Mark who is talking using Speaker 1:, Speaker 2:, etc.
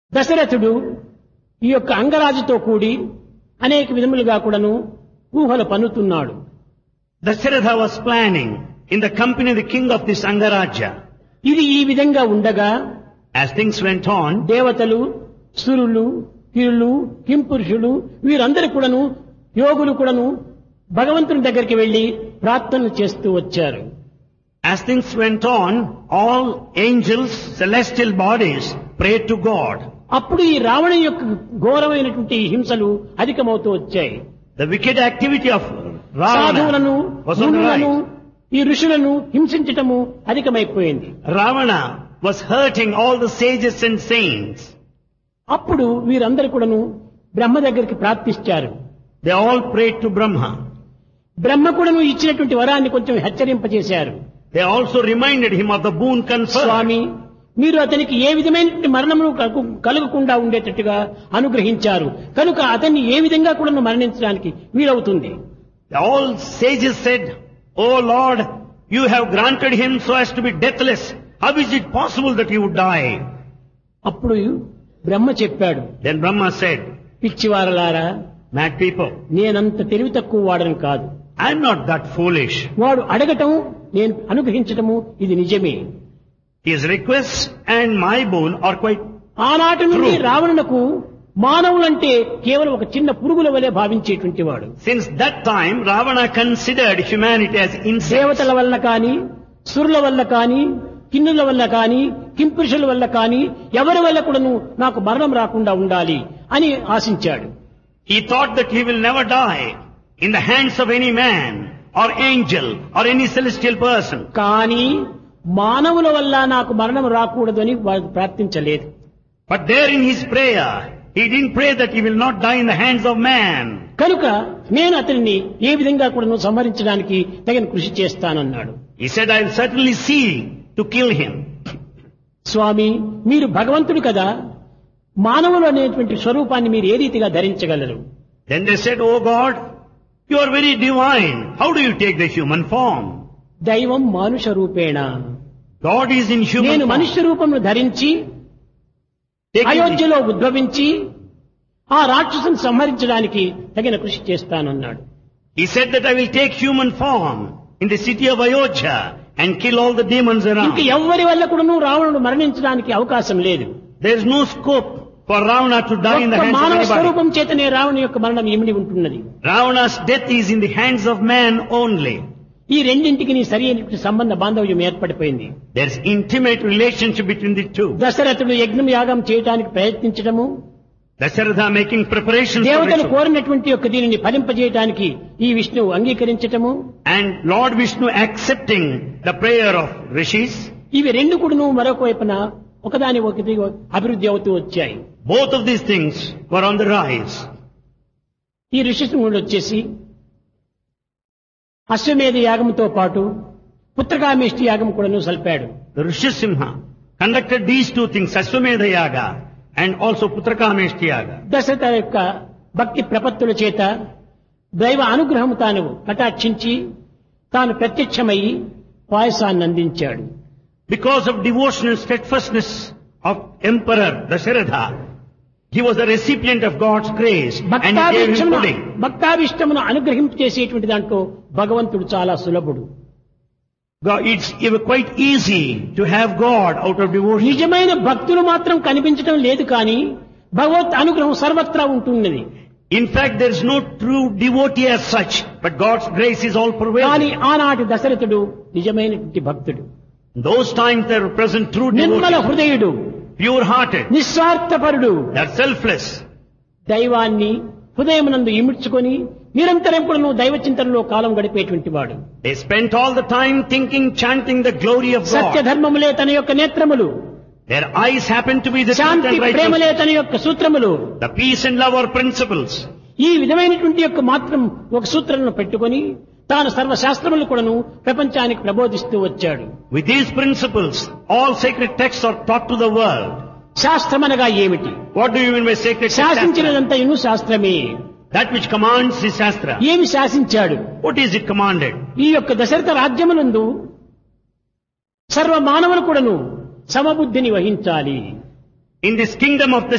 Speaker 1: దశరథుడు ఈ యొక్క అంగరాజుతో కూడి అనేక విధములుగా కూడాను ఊహలు పన్నుతున్నాడు
Speaker 2: Dasharatha was planning in the company of the king of this Angaraja.
Speaker 1: ఇది ఈ విధంగా ఉండగా
Speaker 2: As things went on,
Speaker 1: దేవతలు సురులు కిరులు కింపురుషులు వీరందరూ కూడాను యోగులు కూడాను భగవంతుని దగ్గరికి వెళ్లి ప్రార్థనలు చేస్తూ వచ్చారు
Speaker 2: as things went on, all angels, celestial bodies prayed to God.
Speaker 1: అప్పుడు ఈ రావణ యొక్క ఘోరమైనటువంటి హింసలు అధికమవుతూ వచ్చాయి
Speaker 2: The wicked activity of
Speaker 1: సాధువులను
Speaker 2: Ravana was on the
Speaker 1: మునులను
Speaker 2: rise.
Speaker 1: ఈ ఋషులను హింసించటము అధికమైపోయింది
Speaker 2: Ravana was hurting all the sages and saints.
Speaker 1: అప్పుడు వీరందరూ కూడాను బ్రహ్మ దగ్గరికి ప్రార్థించారు
Speaker 2: They all prayed to Brahma.
Speaker 1: బ్రహ్మ కూడాను ఇచ్చినటువంటి వరాన్ని కొంచెం హెచ్చరింపజేశారు
Speaker 2: They also reminded him of the boon conferred.
Speaker 1: స్వామి మీరు అతనికి ఏ విధమైన మరణమును కలుగు- కలగకుండా ఉండేటట్టుగా అనుగ్రహించారు కనుక అతన్ని ఏ విధంగా కూడా మరణించడానికి వీలవుతుంది
Speaker 2: All sages said, Oh Lord, you have granted him so as to be deathless. How is it possible that he would die?
Speaker 1: అప్పుడు బ్రహ్మ చెప్పాడు
Speaker 2: Then Brahma said,
Speaker 1: పిచ్చివారలారా
Speaker 2: Mad people,
Speaker 1: నేనంత తెలివి తక్కువ వాడని కాదు
Speaker 2: I am not that foolish.
Speaker 1: వాడు అడగటం నేను అనుగ్రహించటము ఇది నిజమే
Speaker 2: His requests and my boon are quite
Speaker 1: ఆనాటి నుండి
Speaker 2: True.
Speaker 1: రావణునకు మానవులంటే కేవలం ఒక చిన్న పురుగుల వలె భావించేటువంటి వాడు
Speaker 2: Since that time, Ravana considered humanity as insects.
Speaker 1: దేవతల వల్ల కానీ సురుల వల్ల కానీ కిన్నుల వల్ల కానీ కింపురుషుల వల్ల కానీ ఎవరి వల్ల కూడాను నాకు మరణం రాకుండా ఉండాలి అని ఆశించాడు
Speaker 2: He thought that he will never die in the hands of any man or angel or any celestial person.
Speaker 1: కానీ మానవుల వల్ల నాకు మరణం రాకూడదు అని వాడు ప్రార్థించలేదు
Speaker 2: But there in his prayer, he didn't pray that he will not die in the hands of man.
Speaker 1: కనుక నేను అతనిని ఏ విధంగా కూడాను సంహరించడానికి తగిన కృషి చేస్తానన్నాడు
Speaker 2: He said, I will certainly see to kill him.
Speaker 1: స్వామి మీరు భగవంతుడు కదా మానవులు అనేటువంటి స్వరూపాన్ని మీరు ఏ రీతిగా ధరించగలరు
Speaker 2: Then they said, Oh God, you are very divine. How do you take the human form?
Speaker 1: దైవం మానుష రూపేణ
Speaker 2: God is in human
Speaker 1: నేను
Speaker 2: form.
Speaker 1: మనుష్య రూపమును ధరించి
Speaker 2: Taking the-
Speaker 1: అయోధ్యలో ఉద్భవించి ఆ రాక్షసుని సంహరించడానికి తగిన కృషి చేస్తానన్నాడు
Speaker 2: He said that I will take human form in the city of Ayodhya and kill all the demons
Speaker 1: ఇంక
Speaker 2: around.
Speaker 1: ఎవ్వరి వల్ల కూడాను రావణుడు మరణించడానికి అవకాశం లేదు
Speaker 2: There is no scope for Ravana to die in the
Speaker 1: ఒక్క
Speaker 2: hands of
Speaker 1: మానవ
Speaker 2: anybody.
Speaker 1: స్వరూపం చేతనే రావణు యొక్క మరణం ఇమిడి ఉంటున్నది
Speaker 2: Ravana's death is in the hands of man only.
Speaker 1: ఈ రెండింటికి నీ సరి అయినటువంటి సంబంధ బాంధవ్యం ఏర్పడిపోయింది
Speaker 2: There is intimate relationship between the two.
Speaker 1: దశరథుడు యజ్ఞం యాగం చేయడానికి ప్రయత్నించడము
Speaker 2: Dasharatha making preparations for
Speaker 1: దేవతలు
Speaker 2: ritual.
Speaker 1: కోరినటువంటి యొక్క దీనిని ఫలింపజేయడానికి ఈ విష్ణువు అంగీకరించటము
Speaker 2: And Lord Vishnu accepting the prayer of rishis.
Speaker 1: ఇవి రెండు కూడాను మరొక వైపున ఒకదాని ఒకటి అభివృద్ధి అవుతూ వచ్చాయి
Speaker 2: Both of these things were on the rise.
Speaker 1: ఈ ఋషిశృంగుడు వచ్చేసి అశ్వమేధ యాగంతో పాటు పుత్రకామేష్టి యాగం కూడాను సల్పాడు
Speaker 2: The Rishisimha conducted these two things, Aswamedha Yaga and also Putrakameshti Yaga.
Speaker 1: Dasharatha యొక్క భక్తి ప్రపత్తుల చేత దైవ అనుగ్రహం తాను కటాక్షించి తాను ప్రత్యక్షమయ్యి పాయసాన్ని అందించాడు
Speaker 2: Because of devotional steadfastness of Emperor Dasharatha, he was the recipient of God's grace and he gave him
Speaker 1: భక్తాభిష్టమును
Speaker 2: pudding.
Speaker 1: భక్తాభిష్టమును అనుగ్రహింపచేసేటువంటి దాంట్లో భగవంతుడు చాలా సులభుడు
Speaker 2: God, it's quite easy to have God out of devotion.
Speaker 1: నిజమైన భక్తులు మాత్రం కనిపించడం లేదు కానీ భగవత్ అనుగ్రహం సర్వత్రా ఉంటున్నది
Speaker 2: In fact, there is no true devotee as such, but God's grace is all
Speaker 1: కానీ
Speaker 2: prevailing.
Speaker 1: ఆనాటి దశరథుడు నిజమైనటువంటి భక్తుడు
Speaker 2: In those times there were present true
Speaker 1: Nirmala
Speaker 2: devotees,
Speaker 1: హృదయుడు
Speaker 2: pure-hearted,
Speaker 1: నిస్వార్థపరుడు
Speaker 2: they're selfless.
Speaker 1: దైవాన్ని హృదయమునందు ఇముడ్చుకొని నిరంతరం కూడా నువ్వు దైవ చింతనలో కాలం గడిపేటువంటి వాడు
Speaker 2: They spent all the time thinking, chanting the glory of
Speaker 1: Satya
Speaker 2: God.
Speaker 1: ధర్మములే తన యొక్క నేత్రములు
Speaker 2: Their eyes happen to be the truth
Speaker 1: Shanti
Speaker 2: and righteousness.
Speaker 1: ప్రేమలే తన యొక్క సూత్రములు
Speaker 2: The peace and love are principles.
Speaker 1: ఈ విధమైనటువంటి యొక్క మాత్రం ఒక సూత్రాలను పెట్టుకొని తాను సర్వశాస్త్రములు కూడాను ప్రపంచానికి ప్రబోధిస్తూ వచ్చాడు
Speaker 2: With these principles, all sacred texts are taught to the world.
Speaker 1: శాస్త్రమనగా ఏమిటి
Speaker 2: What do you mean by sacred text? Shastra?
Speaker 1: శాసించినదంతా ఇను శాస్త్రమే
Speaker 2: That which commands is Shastra.
Speaker 1: ఏమి శాసించాడు
Speaker 2: What is it commanded?
Speaker 1: ఈ యొక్క దశరథ రాజ్యమునందు సర్వ మానవులు కూడాను సమబుద్ధిని వహించాలి
Speaker 2: In this kingdom of the